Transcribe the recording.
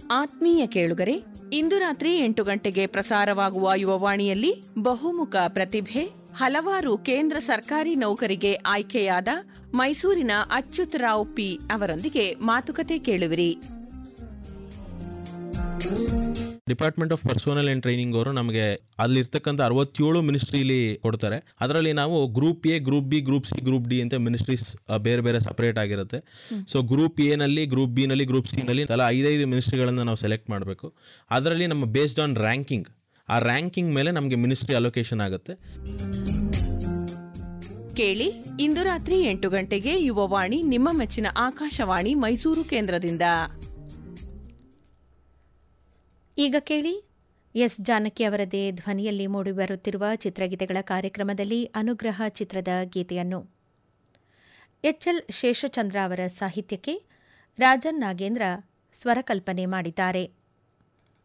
ಆತ್ಮೀಯ ಕೇಳುಗರೆ ಇಂದು ರಾತ್ರಿ ಎಂಟು ಗಂಟೆಗೆ ಪ್ರಸಾರವಾಗುವ ಯುವವಾಣಿಯಲ್ಲಿ ಬಹುಮುಖ ಪ್ರತಿಭೆ ಹಲವಾರು ಕೇಂದ್ರ ಸರ್ಕಾರಿ ನೌಕರಿಗೆ ಆಯ್ಕೆಯಾದ ಮೈಸೂರಿನ ಅಚ್ಯುತರಾವ್ ಪಿ ಅವರೊಂದಿಗೆ ಮಾತುಕತೆ ಕೇಳುವಿರಿ department of personnel and training ಅವರು ನಮಗೆ ಅಲ್ಲಿರ್ತಕ್ಕಂಥ ಅರವತ್ತೇಳು ಮಿನಿಸ್ಟ್ರಿಲಿ ಕೊಡ್ತಾರೆ ಅದರಲ್ಲಿ ನಾವು group A group B group C group D ಅಂತ ಮಿನಿಸ್ಟ್ರೀಸ್ ಬೇರೆ ಬೇರೆ ಸಪರೇಟ್ ಆಗಿರುತ್ತೆ ಸೊ ಗ್ರೂಪ್ ಎ ನಲ್ಲಿ ಗ್ರೂಪ್ ಬಿ ನಲ್ಲಿ ಗ್ರೂಪ್ ಸಿ ನಲ್ಲಿ ತಲಾ ಐದೈದು ಮಿನಿಸ್ಟ್ರಿಗಳನ್ನು ನಾವು ಸೆಲೆಕ್ಟ್ ಮಾಡಬೇಕು ಅದರಲ್ಲಿ ನಮ್ಮ ಬೇಸ್ಡ್ ಆನ್ ರ್ಯಾಂಕಿಂಗ್ ಆ ರ್ಯಾಂಕಿಂಗ್ ಮೇಲೆ ನಮಗೆ ಮಿನಿಸ್ಟ್ರಿ ಅಲೋಕೇಶನ್ ಆಗುತ್ತೆ ಕೇಳಿ ಇಂದು ರಾತ್ರಿ ಎಂಟು ಗಂಟೆಗೆ ಯುವವಾಣಿ ನಿಮ್ಮ ಮೆಚ್ಚಿನ ಆಕಾಶವಾಣಿ ಮೈಸೂರು ಕೇಂದ್ರದಿಂದ ಈಗ ಕೇಳಿ ಎಸ್ ಜಾನಕಿ ಅವರದೇ ಧ್ವನಿಯಲ್ಲಿ ಮೂಡಿಬರುತ್ತಿರುವ ಚಿತ್ರಗೀತೆಗಳ ಕಾರ್ಯಕ್ರಮದಲ್ಲಿ ಅನುಗ್ರಹ ಚಿತ್ರದ ಗೀತೆಯನ್ನು ಎಚ್ಎಲ್ ಶೇಷಚಂದ್ರ ಅವರ ಸಾಹಿತ್ಯಕ್ಕೆ ರಾಜನ್ ನಾಗೇಂದ್ರ ಸ್ವರಕಲ್ಪನೆ ಮಾಡಿದ್ದಾರೆ